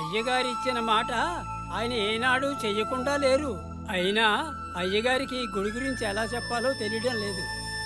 అయ్యగారిచ్చిన మాట ఆయన ఏనాడు చెయ్యకుండా లేరు అయినా అయ్యగారికి గుడి గురించి ఎలా చెప్పాలో తెలియడం లేదు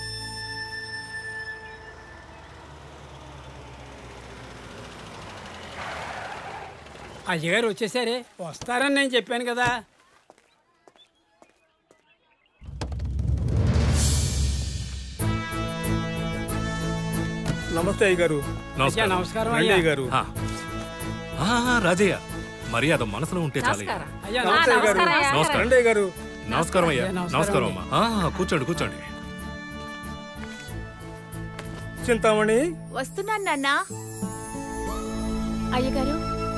అయ్యగారు వచ్చేసారే వస్తారని నేను చెప్పాను కదా నమస్తే అయ్య గారు అయ్యా నమస్కారం రండి అయ్యా అయ్య గారు ఆ. ఆ, రాజయ్య మర్యాద మనసులో ఉంటే చాలు అయ్యా నమస్తే అయ్య గారు నమస్కారం. రండి అయ్య గారు నమస్కారం అయ్యా అయ్యా, నమస్కారం నమస్కారం అమ్మా ఆ, కూర్చోండి కూర్చోండి చింతామణి వస్తున్నాను నాన్న అయ్యగారు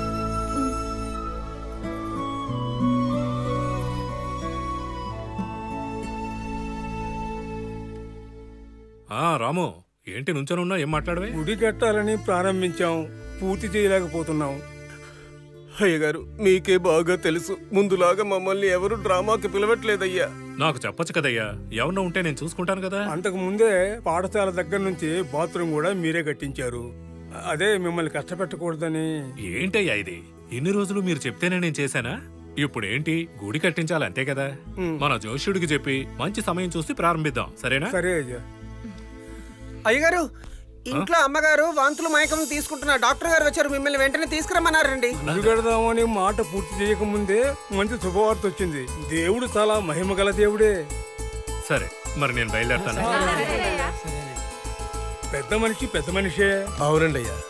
ఆ రాము ఏంటి నుంచోనున్నా ఏం మాట్లాడవే గుడి కట్టాలని ప్రారంభించాం పూర్తి చేయలేకపోతున్నాం అయ్యగారు మీకే బాగా తెలుసు ముందులాగా మమ్మల్ని ఎవరు డ్రామాకి పిలవట్లేదయ్యా నాకు చెప్పొచ్చు కదయ్యా ఎవరన్నా ఉంటే నేను చూసుకుంటాను కదా అంతకు ముందే పాఠశాల దగ్గర నుంచి బాత్రూమ్ కూడా మీరే కట్టించారు అదే మిమ్మల్ని కష్టపెట్టకూడదని ఏంటయ్యా ఇది ఇన్ని రోజులు మీరు చెప్తేనే నేను చేశానా ఇప్పుడు ఏంటి గుడి కట్టించాలి అంతే కదా ఉమ్. మన జోష్యుడికి చెప్పి మంచి సమయం చూసి ప్రారంభిద్దాం సరేనా సరే అయ్యా అయ్యగారు ఇంట్లో అమ్మగారు వాంతులు మైకం తీసుకుంటున్న డాక్టర్ గారు వచ్చారు మిమ్మల్ని వెంటనే తీసుకురమ్మన్నారండి గుడి కడదామని మాట పూర్తి చేయకముందే మంచి శుభవార్త వచ్చింది దేవుడు చాలా మహిమగల దేవుడే సరే మరి నేను బయలుదేరుతాను పెద్ద మనిషి పెద్ద మనిషే అవునండి అయ్యా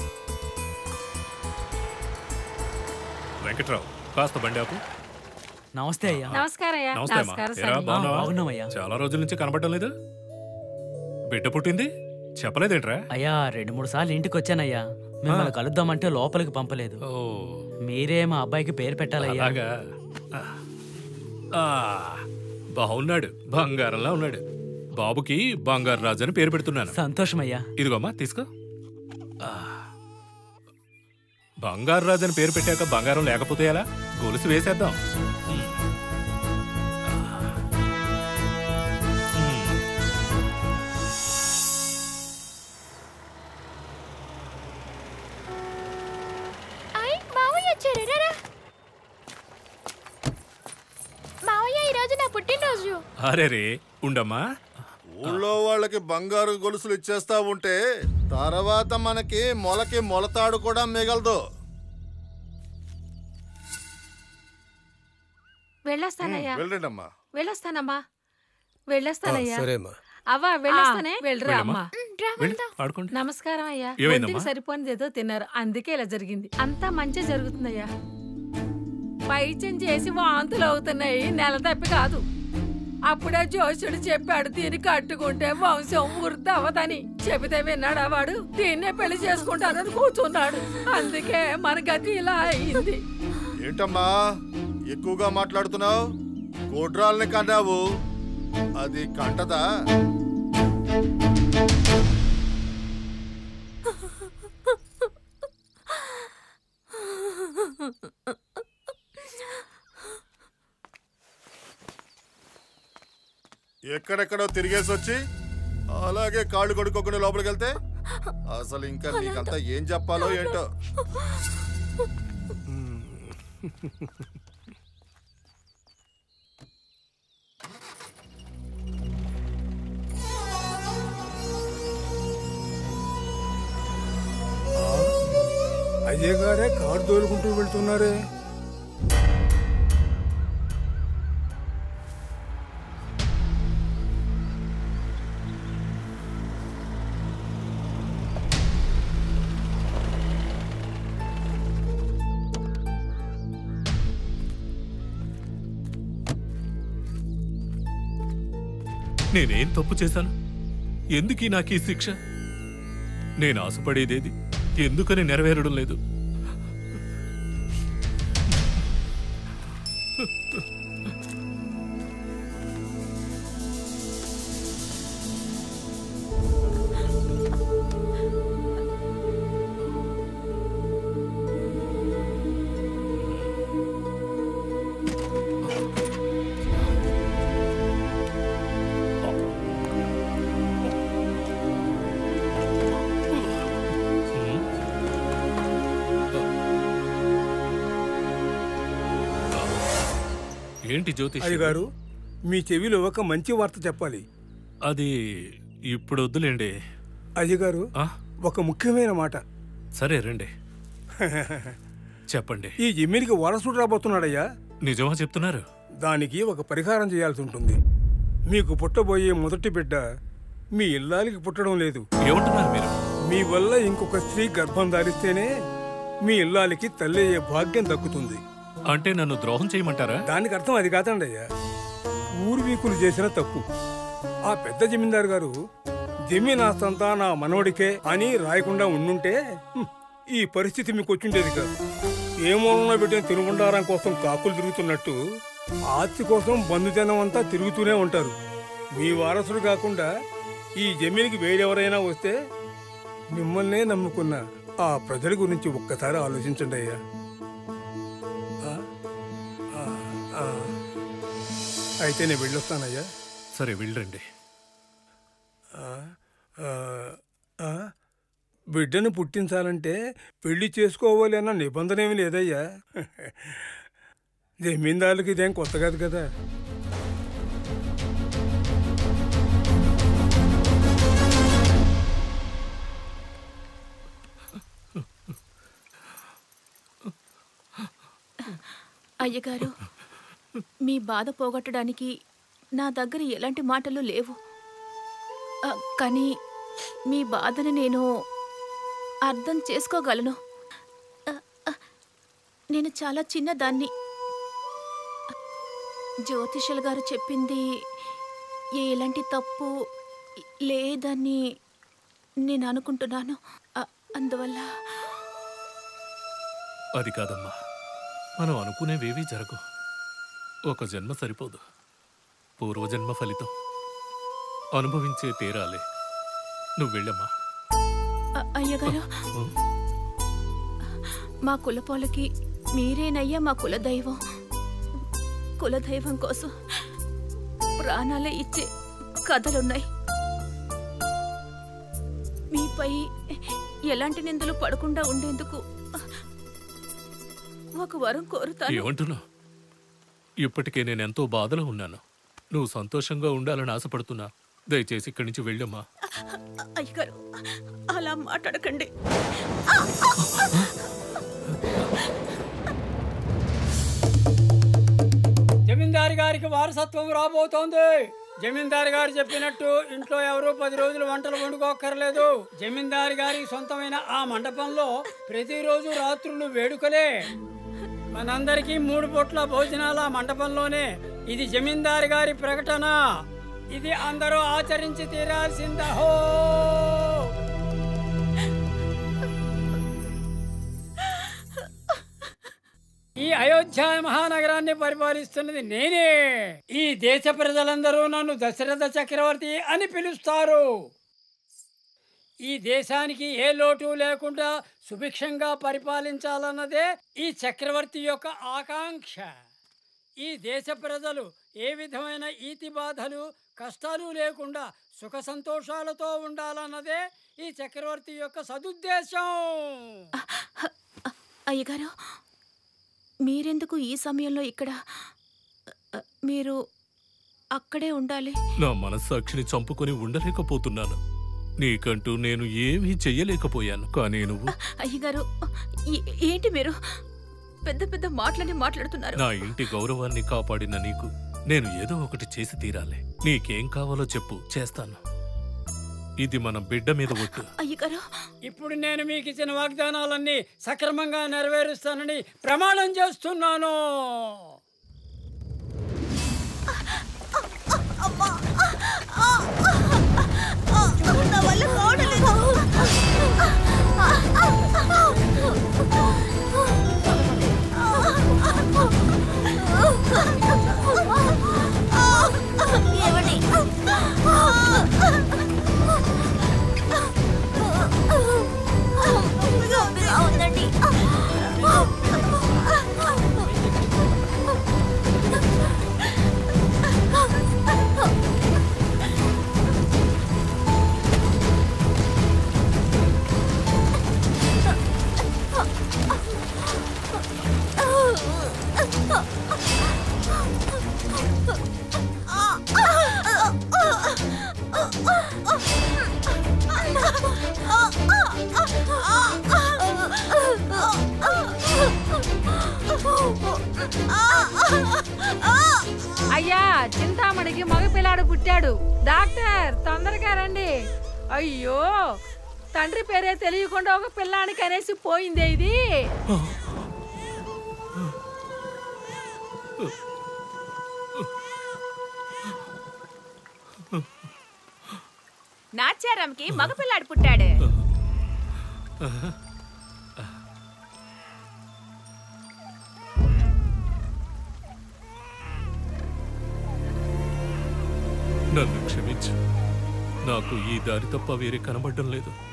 వెంకట్రావు కాస్త బండి ఆపు నమస్తే అయ్యా నమస్కారం అయ్యా నమస్తే అమ్మా ఏరా, బాగున్నావా? బాగున్నామయ్యా చాలా రోజుల నుంచి కనబడటం లేదు బిడ్డ పుట్టింది చెప్పలేదేంట్రా అయ్యా రెండు మూడు సార్లు ఇంటికి వచ్చానయ్యా మిమ్మల్ని కలుద్దామంటే లోపలికి పంపలేదు ఓ మీరే మా అబ్బాయికి పేరు పెట్టాలయ్యా అలాగా ఆ, బాగున్నాడు బంగారంలా ఉన్నాడు బాబుకి బంగారు రాజు అని పేరు పెడుతున్నాను సంతోషమయ్యా ఇదిగోమ్మా తీసుకో ఆ. బంగారు రాజు అని పేరు పెట్టాక బంగారం లేకపోతే ఎలా గొలుసు వేసేద్దాం ఉమ్. ఉమ్. అయ్ మావయ్య వచ్చారు రా మావయ్య ఈరోజు నా పుట్టినరోజు అరే రే ఉండమ్మా ఊళ్ళో వాళ్ళకి బంగారు గొలుసులు ఇచ్చేస్తా ఉంటే తర్వాత మనకి మొలకి మొలతాడు కూడా మిగలదు వెళ్ళొస్తానయ్యా వెళ్ళండి అమ్మా వెళ్ళొస్తానమ్మా వెళ్ళొస్తానయ్యా సరేమ్మా అవ్వా వెళ్ళొస్తానే వెళ్ళరా వెళ్ళమ్మా. అమ్మా వెళ్ళి ఆడుకోండి నమస్కారం అయ్యా ఏమైందమ్మా? ఒంటికి సరిపోనిది ఏదో తిన్నారు అందుకే ఇలా జరిగింది అంతా మంచి జరుగుతుందయ్యా పైచం చేసి వాంతులు అవుతున్నాయి నెల తప్పి కాదు అప్పుడే జోషుడు చెప్పాడు దీన్ని కట్టుకుంటే వంశం వృద్ధి అవ్వదని చెబితే విన్నాడా వాడు దీన్నే పెళ్లి చేసుకుంటానని కూర్చున్నాడు అందుకే మన గతి ఇలా అయింది ఏంటమ్మా ఎక్కువగా మాట్లాడుతున్నావు కోడ్రాల్ని కన్నావు అది కంటదా ఎక్కడెక్కడో తిరిగేసి వచ్చి అలాగే కాళ్ళు కొడుకోకుండా లోపలికి వెళ్తే అసలు ఇంకా మీకంతా ఏం చెప్పాలో ఏంటో అయ్యగారే గారే కారు తోలుకుంటూ వెళ్తున్నారే నేనేం తప్పు చేశాను ఎందుకీ నాకు ఈ శిక్ష నేను ఆశపడేదేది ఎందుకని నెరవేరడం లేదు ఏంటి జ్యోతిష్ అయ్యగారు మీ చెవిలో ఒక మంచి వార్త చెప్పాలి అది ఇప్పుడు వద్దులేండి అయ్యగారు ఆ? ఒక ముఖ్యమైన మాట సరే రండి చెప్పండి ఈ జమీనికి వారసుడు రాబోతున్నాడయ్యా నిజమా చెప్తున్నారు దానికి ఒక పరిహారం చేయాల్సి ఉంటుంది మీకు పుట్టబోయే మొదటి బిడ్డ మీ ఇల్లాలికి పుట్టడం లేదు ఏమంటున్నారు మీరు మీ వల్ల ఇంకొక స్త్రీ గర్భం ధారిస్తేనే మీ ఇల్లాలికి తల్లి అయ్యే భాగ్యం దక్కుతుంది అంటే నన్ను ద్రోహం చేయమంటారా దానికి అర్థం అది కాదండి అయ్యా పూర్వీకులు చేసిన తప్పు ఆ పెద్ద జమీందారు గారు జమీన్ ఆస్తంతా నా మనవడికే అని రాయకుండా ఉండుంటే హ్మ్, ఈ పరిస్థితి మీకు వచ్చిండేది కాదు ఏ మూలన పెట్టిన తిరుగుండారం కోసం కాకులు తిరుగుతున్నట్టు ఆస్తి కోసం బంధుజనం అంతా తిరుగుతూనే ఉంటారు మీ వారసుడు కాకుండా ఈ జమీన్కి వేరెవరైనా వస్తే మిమ్మల్నే నమ్ముకున్న ఆ ప్రజల గురించి ఒక్కసారి ఆలోచించండి అయ్యా ఆ? ఆ, ఆ. అయితే నేను వెళ్ళొస్తానయ్యా సరే వెళ్ళండి ఆ, ఆ, ఆ. బిడ్డను పుట్టించాలంటే పెళ్లి చేసుకోవాలి అన్న నిబంధన ఏమి లేదయ్యా జమీందారులకి ఇదేం కొత్త కాదు కదా అయ్యగారు మీ బాధ పోగొట్టడానికి నా దగ్గర ఎలాంటి మాటలు లేవు ఆ, కానీ మీ బాధను నేను అర్థం చేసుకోగలను ఆ, ఆ, నేను చాలా చిన్నదాన్ని జ్యోతిషులు గారు చెప్పింది ఎలాంటి తప్పు లేదని నేను అనుకుంటున్నాను ఆ, అందువల్ల అది కాదమ్మా మనం అనుకునేవేవీ జరగవు ఒక జన్మ సరిపోదు పూర్వజన్మ ఫలితం అనుభవించే తీరాలే నువ్వు వెళ్ళమ్మా అ- అయ్యగారు మా కులపోలకి మీరేనయ్యా మా కులదైవం కులదైవం కోసం ప్రాణాలే ఇచ్చే కథలున్నాయి మీపై ఎలాంటి నిందలు పడకుండా ఉండేందుకు ఒక వరం కోరుతాను ఏమంటున్నావు ఇప్పటికే నేను ఎంతో బాధలో ఉన్నాను నువ్వు సంతోషంగా ఉండాలని ఆశపడుతున్నా దయచేసి ఇక్కడి నుంచి వెళ్ళమ్మా అయ్యగారు అలా మాట్లాడకండి జమీందారు గారికి వారసత్వం రాబోతోంది జమీందారు గారు చెప్పినట్టు ఇంట్లో ఎవరు పది రోజులు వంటలు వండుకోక్కర్లేదు జమీందారు గారికి సొంతమైన ఆ మండపంలో ప్రతిరోజు రాత్రులు వేడుకలే మనందరికీ మూడు పూట్ల భోజనాల మండపంలోనే ఇది జమీందారు గారి ప్రకటన ఇది అందరూ ఆచరించి తీరాల్సిందహో ఈ అయోధ్య మహానగరాన్ని పరిపాలిస్తున్నది నేనే ఈ దేశ ప్రజలందరూ నన్ను దశరథ చక్రవర్తి అని పిలుస్తారు ఈ దేశానికి ఏ లోటు లేకుండా సుభిక్షంగా పరిపాలించాలన్నదే ఈ చక్రవర్తి యొక్క ఆకాంక్ష ఈ దేశ ప్రజలు ఏ విధమైన ఈతి బాధలు కష్టాలు లేకుండా సుఖ సంతోషాలతో ఉండాలన్నదే ఈ చక్రవర్తి యొక్క సదుద్దేశం అయ్యగారు మీరెందుకు ఈ సమయంలో ఇక్కడ అ, మీరు అక్కడే ఉండాలి నా మనస్సాక్షిని చంపుకొని ఉండలేకపోతున్నాను నీకంటూ నేను ఏమీ చెయ్యలేకపోయాను కానీ నువ్వు అయ్యగారు ఏ- ఏంటి మీరు పెద్ద పెద్ద మాటలని మాట్లాడుతున్నారు నా ఇంటి గౌరవాన్ని కాపాడిన నీకు నేను ఏదో ఒకటి చేసి తీరాలి నీకేం కావాలో చెప్పు చేస్తాను ఇది మన బిడ్డ మీద ఒట్టు అయ్యగారు ఇప్పుడు నేను మీకు ఇచ్చిన వాగ్దానాలన్నీ సక్రమంగా నెరవేరుస్తానని ప్రమాణం చేస్తున్నాను అయ్యా చింతామణికి మగ పిల్లాడు పుట్టాడు డాక్టర్ తొందరగా రండి అయ్యో తండ్రి పేరే తెలియకుండా ఒక పిల్లానికి అనేసి పోయిందే ఇది నాచారంకి మగపిల్లాడు పుట్టాడు నన్ను క్షమించు నాకు ఈ దారి తప్ప వేరే కనబడడం లేదు